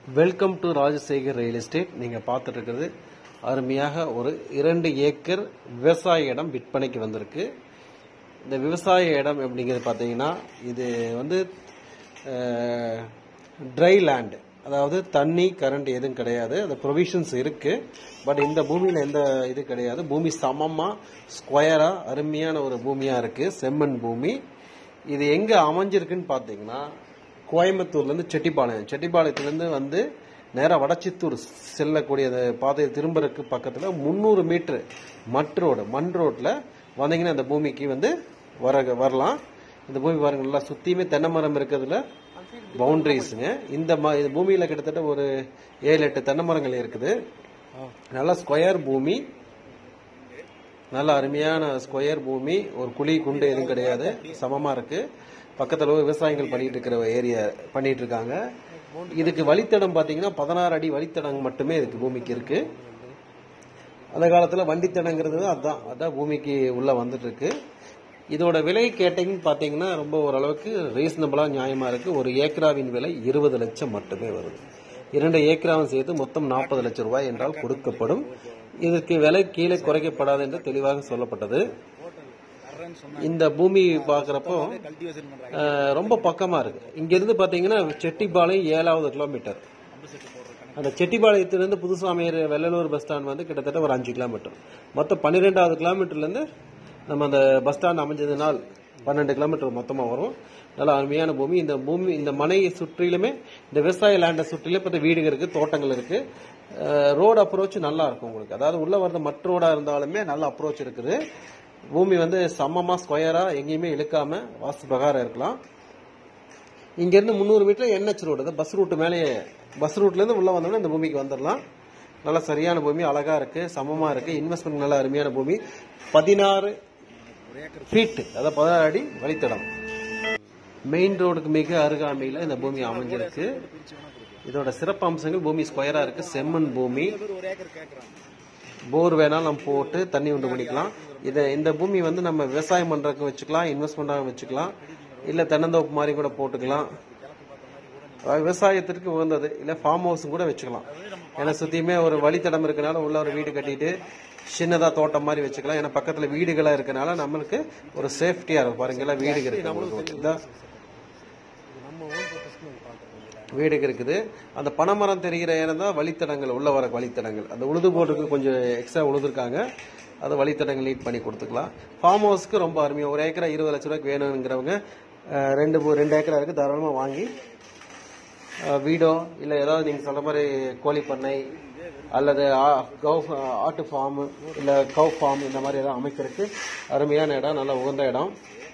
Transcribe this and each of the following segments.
Welcome to Rajasekar real estate நீங்கள் பார்த்துட்டு இருக்கிறது அருமையாக ஒரு இரண்டு ஏக்கர் விவசாய இடம் விற்பனைக்கு வந்திருக்கு இந்த விவசாய இடம் அப்படிங்கிறது பார்த்தீங்கன்னா இது வந்து ட்ரை லேண்டு அதாவது தண்ணி கரண்ட் எதுவும் கிடையாது அந்த ப்ரொவிஷன்ஸ் இருக்கு பட் இந்த பூமியில் எந்த இது கிடையாது பூமி சமமாக ஸ்கொயராக அருமையான ஒரு பூமியாக இருக்கு செம்மண் பூமி இது எங்கே அமைஞ்சிருக்குன்னு பார்த்தீங்கன்னா கோயம்புத்தூர்லேருந்து செட்டிப்பாளையம் செட்டிப்பாளையத்துலேருந்து வந்து நேராக வடச்சித்தூர் செல்லக்கூடிய அந்த பாதையை திரும்புறதுக்கு பக்கத்தில் முந்நூறு மீட்ரு மட் ரோடு மண் ரோட்டில் வந்தீங்கன்னா அந்த பூமிக்கு வந்து வர வரலாம் இந்த பூமி பாருங்க நல்லா சுற்றியுமே தென்னை மரம் இருக்கிறதுல பவுண்டரிஸுங்க இந்த ம இந்த பூமியில் கிட்டத்தட்ட ஒரு ஏழு எட்டு தென்னை மரங்கள் இருக்குது நல்லா ஸ்கொயர் பூமி நல்ல அருமையான ஸ்கொயர் பூமி ஒரு குழி குண்டு எதுவும் கிடையாது சமமா இருக்கு பக்கத்துல விவசாயிகள் பண்ணிட்டு இருக்கிற ஏரியா பண்ணிட்டு இருக்காங்க இதுக்கு வழித்தடம் பாத்தீங்கன்னா பதினாறு அடி வழித்தடம் மட்டுமே இதுக்கு பூமிக்கு இருக்கு அந்த காலத்துல வண்டித்தடங்கிறது அதான் அதான் பூமிக்கு உள்ள வந்துட்டு இருக்கு இதோட விலை கேட்டீங்கன்னு பாத்தீங்கன்னா ரொம்ப ஓரளவுக்கு ரீசனபிளா நியாயமா இருக்கு ஒரு ஏக்கராவின் விலை இருபது லட்சம் மட்டுமே வருது இரண்டு ஏக்கராவும் சேர்த்து மொத்தம் நாற்பது லட்சம் ரூபாய் என்றால் கொடுக்கப்படும் இதற்கு விலை கீழே குறைக்கப்படாது என்று தெளிவாக சொல்லப்பட்டது இந்த பூமி பார்க்குறப்போ ரொம்ப பக்கமா இருக்கு இங்க இருந்து பாத்தீங்கன்னா செட்டிப்பாளையம் ஏழாவது கிலோமீட்டர் அந்த செட்டிப்பாளையத்திலிருந்து புதுசாமியர் வெள்ளலூர் பஸ் ஸ்டாண்ட் வந்து கிட்டத்தட்ட ஒரு அஞ்சு கிலோமீட்டர் மொத்தம் பன்னிரெண்டாவது கிலோமீட்டர்ல இருந்து நம்ம அந்த பஸ் ஸ்டாண்ட் அமைஞ்சதுனால் பன்னெண்டு கிலோமீட்டர் மொத்தமா வரும் நல்ல அருமையான பூமி இந்த பூமி இந்த மனையை சுற்றிலுமே இந்த விவசாய லேண்டை சுற்றிலும் இப்போ வீடுகள் இருக்கு தோட்டங்கள் இருக்கு ரோடு அப்ரோச் நல்லா இருக்கும் உங்களுக்கு அதாவது உள்ள வர்றது மற்ற ரோடா இருந்தாலுமே நல்ல அப்ரோச் இருக்குது பூமி வந்து சமமா ஸ்கொயரா எங்கேயுமே இழுக்காம வாஸ்து பிரகாரம் இருக்கலாம் இங்க இருந்து முந்நூறு metre NH road bus route மேலே பஸ் ரூட்ல இருந்து உள்ள வந்தோம்னா இந்த பூமிக்கு வந்துடலாம் நல்ல சரியான பூமி அழகா இருக்கு சமமா இருக்கு இன்வெஸ்ட்மெண்ட் நல்ல அருமையான பூமி பதினாறு ஃபீட் அதாவது பதினாறு அடி வழித்தடம் மெயின் ரோடுக்கு மிக அருகாமையில் இந்த பூமி அமைஞ்சிருக்கு இதோட சிறப்பு அம்சங்கள் பூமி ஸ்கொயரா இருக்கு செம்மண் பூமி போர் வேணாலும் நம்ம போட்டு தண்ணி உண்டு பண்ணிக்கலாம் இதை இந்த பூமி வந்து நம்ம விவசாயம் பண்றதுக்கு வச்சுக்கலாம் இன்வெஸ்ட்மெண்டாக வச்சுக்கலாம் இல்ல தென்னந்தோப்பு மாதிரி கூட போட்டுக்கலாம் விவசாயத்திற்கு உகந்தது இல்ல ஃபார்ம் ஹவுஸ் கூட வச்சுக்கலாம் ஏன்னா சுத்தியுமே ஒரு வழித்தடம் இருக்கனால உள்ள ஒரு வீடு கட்டிட்டு சின்னதா தோட்டம் மாதிரி வச்சுக்கலாம் ஏன்னா பக்கத்துல வீடுகளா இருக்கனால நம்மளுக்கு ஒரு சேஃப்டியா இருக்கும் பாருங்க எல்லாம் வீடுகள் இருக்கு உங்களுக்கு. இதான் வீடுக்கு இருக்குது அந்த பனைமரம் தெரிகிற இடம் தான் வழித்தடங்கள் உள்ள வர வழித்தடங்கள் அந்த உழுது போட்டுக்கு கொஞ்சம் எக்ஸ்ட்ரா உழுதுருக்காங்க அதை வழித்தடங்கள் நீட் பண்ணி கொடுத்துக்கலாம் ஃபார்ம் ஹவுஸ்க்கு ரொம்ப அருமையாக ஒரு ஏக்கரா இருபது லட்ச ரூபாய்க்கு வேணுங்கிறவங்க அஹ், ரெண்டு பூ- ரெண்டு ஏக்கரா இருக்கு தாராளமாக வாங்கி அஹ், வீடோ இல்லை ஏதாவது நீங்கள் சொல்ற மாதிரி கோழி பண்ணை அல்லது ஆ- கௌ ஆட்டு ஃபார்ம் இல்லை கவு ஃபார்ம் இந்த மாதிரி ஏதாவது அமைக்கிறதுக்கு அருமையான இடம் நல்ல உகந்த இடம்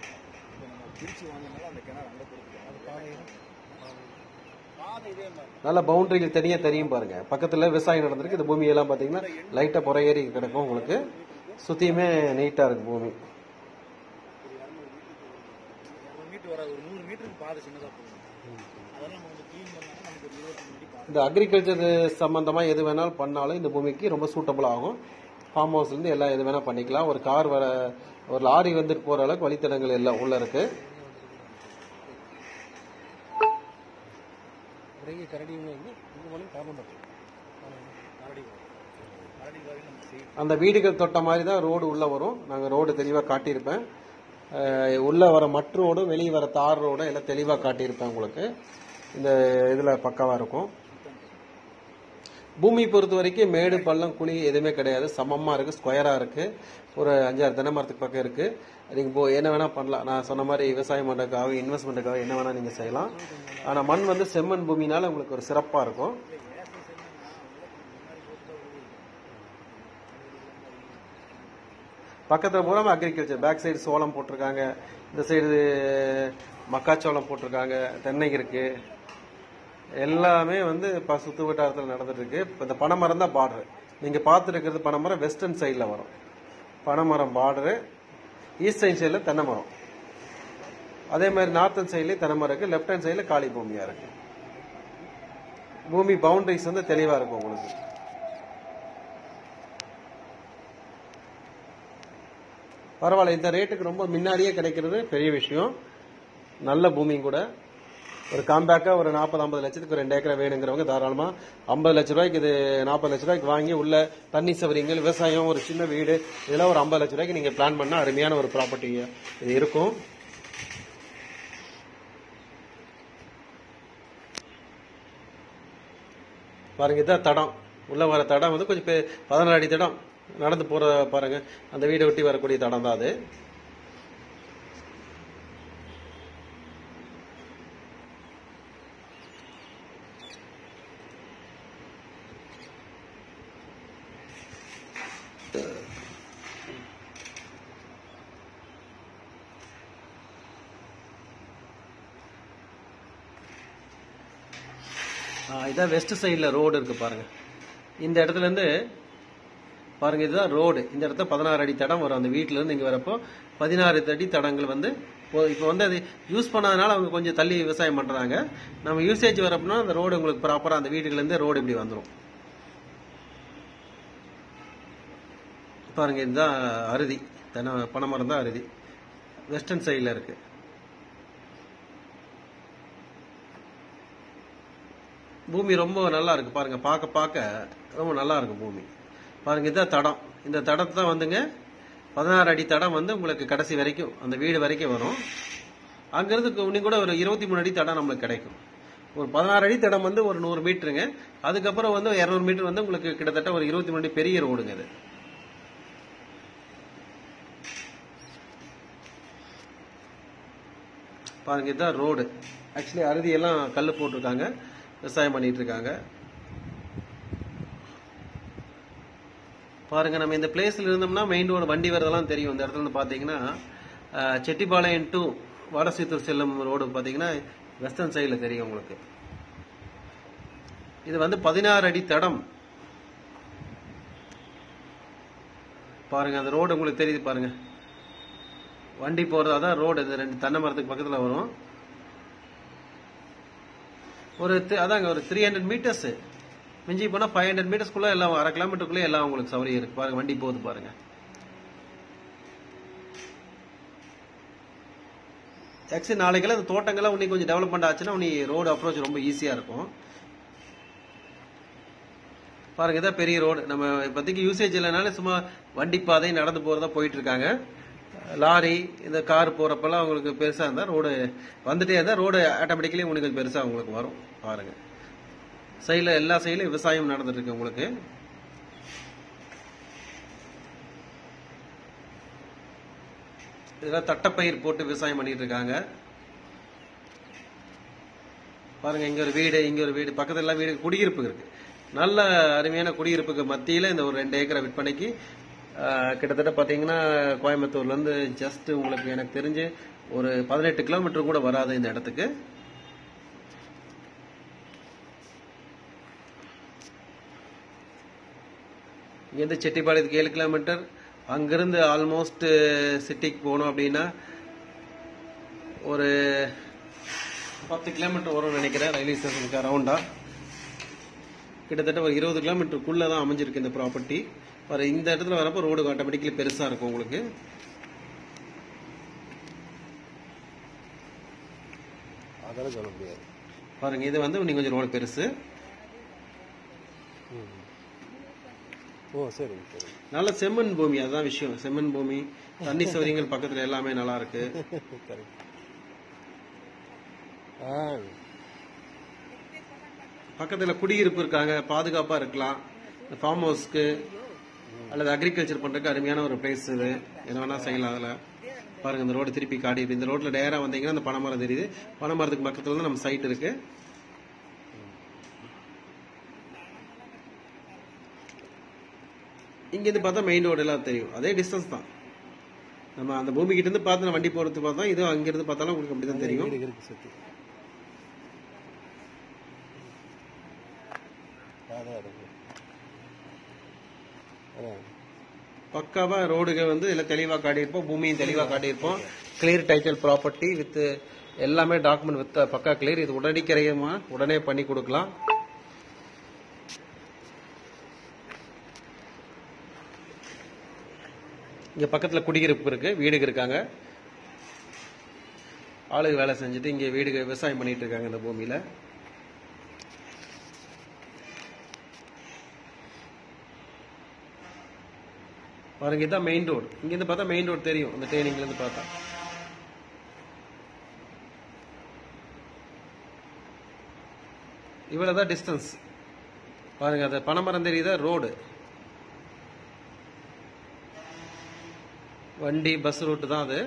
நல்ல பவுண்டரியில் தனியா தெரியும் பாருங்க பக்கத்துல விவசாயம் நடந்திருக்கு இந்த பூமி எல்லாம் பாத்தீங்கன்னா லைட்டா புற ஏறி கிடக்கும் உங்களுக்கு சுத்தியுமே நீட்டா இருக்கு பூமி மீட்டர் வர ஒரு நூறு மீட்டருக்கு பாதை சின்னதா போகும் அதெல்லாம் நம்ம கொஞ்சம் க்ளீன் பண்ணா நமக்கு ஒரு இருபத்தி அடி பாதை இந்த அக்ரிகல்ச்சர் சம்பந்தமா எது வேணாலும் பண்ணாலும் இந்த பூமிக்கு ரொம்ப சூட்டபிள் ஆகும் ஃபார்ம் ஹவுஸ்ல இருந்து எல்லாம் எது வேணா பண்ணிக்கலாம் ஒரு கார் வர ஒரு லாரி வந்துட்டு போற அளவுக்கு வழித்தடங்கள் எல்லாம் உள்ள இருக்கு பிறகு கரடி இங்கே போனால் காரணம் கரடி கரடி வரைக்கும் நம்ம செய்யும் அந்த வீடுகள் தொட்ட மாதிரி தான் ரோடு உள்ள வரும் நாங்க ரோடு தெளிவா காட்டியிருப்பேன் அஹ் உள்ள வர மற்ற ரோடும் வெளியே வர தார் ரோடும் எல்லாம் தெளிவா காட்டியிருப்பேன் உங்களுக்கு இந்த இதுல பக்காவா இருக்கும் பூமி பொறுத்த வரைக்கும் மேடு பள்ளம் குழி எதுவுமே கிடையாது சமமா இருக்கு ஸ்கொயரா இருக்கு ஒரு அஞ்சாறு தென்னை மரத்துக்கு பக்கம் இருக்கு நீங்க போ என்ன வேணா பண்ணலாம் நான் சொன்ன மாதிரி விவசாயம் பண்றதுக்காக இன்வெஸ்ட்மெண்ட்டுக்காக என்ன வேணா நீங்க செய்யலாம் ஆனா மண் வந்து செம்மண் பூமினால உங்களுக்கு ஒரு சிறப்பா இருக்கும் பக்கத்தில் பூரா அக்ரிகல்ச்சர் பேக் சைடு சோளம் போட்டிருக்காங்க இந்த சைடு மக்காச்சோளம் போட்டிருக்காங்க தென்னை இருக்கு எல்லாமே வந்து இப்போ சுத்து வட்டாரத்தில் நடந்துட்டு இருக்கு இப்போ இந்த பனைமரம் தான் பார்டர் நீங்க பார்த்துட்டு இருக்கிறது பனைமரம் வெஸ்டர்ன் சைடில் வரும் பனைமரம் பார்டரு ஈஸ்ட் சைட் சைடில் தென்னை மரம் அதே மாதிரி நார்த்தன் சைட்லேயும் தென்னை மரம் இருக்கு லெஃப்ட் ஹேண்ட் சைடில் காலி பூமியா இருக்கு பூமி பவுண்டரிஸ் வந்து தெளிவா இருக்கும் உங்களுக்கு பரவாயில்ல இந்த ரேட்டுக்கு ரொம்ப முன்னாடியே கிடைக்கிறது பெரிய விஷயம் நல்ல பூமி கூட ஒரு காம்பேக்டாக ஒரு நாற்பது ஐம்பது லட்சத்துக்கு ரெண்டு ஏக்கரை வேணுங்கிறவங்க தாராளமாக ஐம்பது லட்ச ரூபாய்க்கு இது நாற்பது லட்ச ரூபாய்க்கு வாங்கி உள்ள தண்ணி சவரிங்கள் விவசாயம் ஒரு சின்ன வீடு இதெல்லாம் ஒரு ஐம்பது லட்ச ரூபாய்க்கு நீங்கள் பிளான் பண்ணால் அருமையான ஒரு ப்ராப்பர்ட்டி இது இருக்கும் பாருங்க இதான் தடம் உள்ள வர தடம் வந்து கொஞ்சம் பெ- பதினாறு அடி தடம் நடந்து போற பாருங்க அந்த வீடை ஒட்டி வரக்கூடிய தடம் தான் அது ஆ, இதான் வெஸ்ட் சைடில் ரோடு இருக்கு பாருங்க இந்த இடத்துல இருந்து பாருங்க இதுதான் ரோடு இந்த இடத்துல பதினாறு அடி தடம் வரும் அந்த வீட்டுல இருந்து இங்க வரப்போ பதினாறு அடி தடங்கள் வந்து போ- இப்போ வந்து அது யூஸ் பண்ணாதனால அவங்க கொஞ்சம் தள்ளி விவசாயம் பண்றாங்க நம்ம யூசேஜ் வரப்போனா அந்த ரோடு உங்களுக்கு ப்ராப்பரா அந்த வீட்டுல இருந்து ரோடு இப்படி வந்துடும் பாருங்க இதுதான் அருதி தென்னை பனைமரம் தான் அருதி வெஸ்டர்ன் சைடில் இருக்கு பூமி ரொம்ப நல்லா இருக்கு பாருங்க பார்க்க பார்க்க ரொம்ப நல்லா இருக்கு பூமி பாருங்க இதுதான் தடம் இந்த தடத்தை தான் வந்துங்க பதினாறு அடி தடம் வந்து உங்களுக்கு கடைசி வரைக்கும் அந்த வீடு வரைக்கும் வரும் அங்கிருந்து இன்னும் கூட ஒரு இருபத்தி மூணு அடி தடம் நம்மளுக்கு கிடைக்கும் ஒரு பதினாறு அடி தடம் வந்து ஒரு நூறு மீட்டருங்க அதுக்கப்புறம் வந்து இரநூறு மீட்டர் வந்து உங்களுக்கு கிட்டத்தட்ட ஒரு இருபத்தி மூணு அடி பெரிய ரோடுங்க அது பாருங்க இதுதான் ரோடு ஆக்சுவலி அறுதி எல்லாம் கல் போட்டிருக்காங்க விவசாயம் பண்ணிட்டு இருக்காங்க பாருங்க நம்ம இந்த பிளேஸ்ல இருந்தோம்னா மெயின் ரோடு வண்டி வரதெல்லாம் தெரியும் இந்த இடத்துல இருந்து பாத்தீங்கன்னா அஹ், செட்டிப்பாளையம் டு வடசீத்தூர் செல்லும் ரோடு பாத்தீங்கன்னா வெஸ்டர்ன் சைடுல தெரியும் உங்களுக்கு இது வந்து பதினாறு அடி தடம் பாருங்க அந்த ரோடு உங்களுக்கு தெரியுது பாருங்க வண்டி போறது அதான் ரோடு இது ரெண்டு தென்னை மரத்துக்கு பக்கத்துல வரும் ஒரு தி- அதாங்க ஒரு த்ரீ ஹண்ட்ரட் மீட்டர்ஸ் மிஞ்சி போனா ஃபைவ் ஹண்ட்ரட் மீட்டர்ஸ்க்குள்ள எல்லாம் அரை கிலோமீட்டருக்குள்ளே எல்லாம் உங்களுக்கு சௌரியம் இருக்கு பாருங்க வண்டி போகுது பாருங்க ஆக்சுவலி நாளைக்கெல்லாம் இந்த தோட்டங்கள்லாம் இன்னும் கொஞ்சம் டெவலப்மெண்ட் ஆச்சுன்னா உனி ரோடு அப்ரோச் ரொம்ப ஈஸியா இருக்கும் பாருங்க இதான் பெரிய ரோடு நம்ம இப்போதைக்கு யூசேஜ் இல்லைனால சும்மா வண்டி பாதை நடந்து போறதா போயிட்டு இருக்காங்க லாரி இந்த கார் போறப்பெல்லாம் உங்களுக்கு பெருசா இருந்தா ரோடு வந்துட்டே இருந்தா ரோடு ஆட்டோமேட்டிக்கலி உங்களுக்கு கொஞ்சம் பெருசா உங்களுக்கு வரும் பாருங்க சைடில் எல்லா சைடுலையும் விவசாயம் நடந்துட்டு இருக்கு உங்களுக்கு இதெல்லாம் தட்டப்பயிர் போட்டு விவசாயம் பண்ணிட்டு இருக்காங்க பாருங்க இங்க ஒரு வீடு இங்க ஒரு வீடு பக்கத்துல எல்லாம் வீடு குடியிருப்பு இருக்கு நல்ல அருமையான குடியிருப்புக்கு மத்தியில இந்த ஒரு ரெண்டு ஏக்கரை விற்பனைக்கு ஆஹ், கிட்டத்தட்ட பாத்தீங்கன்னா கோயம்புத்தூர்ல இருந்து ஜஸ்ட் உங்களுக்கு எனக்கு தெரிஞ்சு ஒரு பதினெட்டு கிலோமீட்டர் கூட வராது இந்த இடத்துக்கு இங்கேருந்து செட்டிப்பாளையத்துக்கு ஏழு கிலோமீட்டர் அங்கிருந்து ஆல்மோஸ்ட் சிட்டிக்கு போகணும் அப்படின்னா ஒரு பத்து கிலோமீட்டர் வரும்னு நினைக்கிறேன் ரயில்வே ஸ்டேஷனுக்கு அரௌண்டா கிட்டத்தட்ட ஒரு இருபது கிலோமீட்டருக்குள்ள தான் அமைஞ்சிருக்கு இந்த ப்ராப்பர்ட்டி வர இந்த இடத்துல வரப்போ ரோடு ஆட்டோமேட்டிக்கலி பெருசா இருக்கும் உங்களுக்கு அதெல்லாம் சொல்ல முடியாது பாருங்க இது வந்து இன்னும் கொஞ்சம் ரோடு பெருசு ஓ சரிங்க சரிங்க நல்ல செம்மண் பூமி அதுதான் விஷயம் செம்மண் பூமி தண்ணி சௌகரியங்கள் பக்கத்துல எல்லாமே நல்லா இருக்கு கரெக்ட் ஆ பக்கத்துல குடியிருப்பு இருக்காங்க பாதுகாப்பா இருக்கலாம் ஃபார்ம் ஹவுஸ்க்கு அல்லது அக்ரிகல்ச்சர் பண்றதுக்கு அருமையான ஒரு பிளேஸ் இது என்ன வேணா செய்யலாம் அதுல பாருங்க இந்த ரோடு திருப்பி காடி இந்த ரோட்ல நேரா வந்தீங்கன்னா அந்த பனைமரம் தெரியுது பனைமரத்துக்கு பக்கத்துல தான் நம்ம சைட் இருக்கு இங்க இருந்து பார்த்தா மெயின் ரோடு எல்லாம் தெரியும் அதே டிஸ்டன்ஸ் தான் நம்ம அந்த பூமி கிட்ட இருந்து பார்த்து நம்ம வண்டி போறது பார்த்தா இது அங்க இருந்து பார்த்தாலும் உங்களுக்கு அப்படிதான் தெரியும் வீடு இருக்கு சுத்தி அதான் இருக்கு அதான் பக்காவா ரோடுகள் வந்து எல்லாம் தெளிவா காட்டியிருப்போம் பூமியும் தெளிவா காட்டியிருப்போம் கிளியர் டைட்டில் ப்ராப்பர்ட்டி வித் எல்லாமே டாக்குமெண்ட் வித் பக்கா கிளியர் இது உடனடி கிரையமா உடனே பண்ணி கொடுக்கலாம் இங்க பக்கத்துல குடியிருப்பு இருக்கு வீடுங்க இருக்காங்க ஆளுங்க வேலை செஞ்சுட்டு இங்கே வீடு விவசாயம் பண்ணிட்டு இருக்காங்க இந்த பூமியில பாருங்க இதுதான் மெயின் ரோடு இங்கேருந்து பார்த்தா மெயின் ரோடு தெரியும் இந்த ட்ரெயினிங்ல இருந்து பார்த்தா இவ்வளவுதான் டிஸ்டன்ஸ் பாருங்க அது பனைமரம் தெரியுதா ரோடு வண்டி பஸ் ரூட்டு தான் அது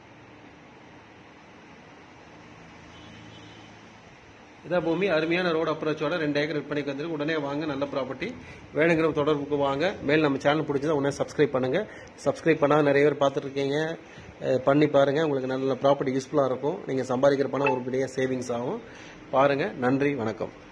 இதான் பூமி அருமையான ரோடு அப்ரோச்சோட ரெண்டு ஏக்கர் விற்பனைக்கு வந்துருக்கு உடனே வாங்க நல்ல ப்ராப்பர்ட்டி வேணுங்கிற தொடர்புக்கு வாங்க மேல் நம்ம சேனல் பிடிச்சதா உடனே சப்ஸ்கிரைப் பண்ணுங்க சப்ஸ்கிரைப் பண்ணால் நிறைய பேர் பார்த்துட்டு இருக்கீங்க அஹ் பண்ணி பாருங்க உங்களுக்கு நல்ல ப்ராப்பர்ட்டி யூஸ்ஃபுல்லாக இருக்கும் நீங்கள் சம்பாதிக்கிற பணம் ஒரு பெரிய சேவிங்ஸ் ஆகும் பாருங்க நன்றி வணக்கம்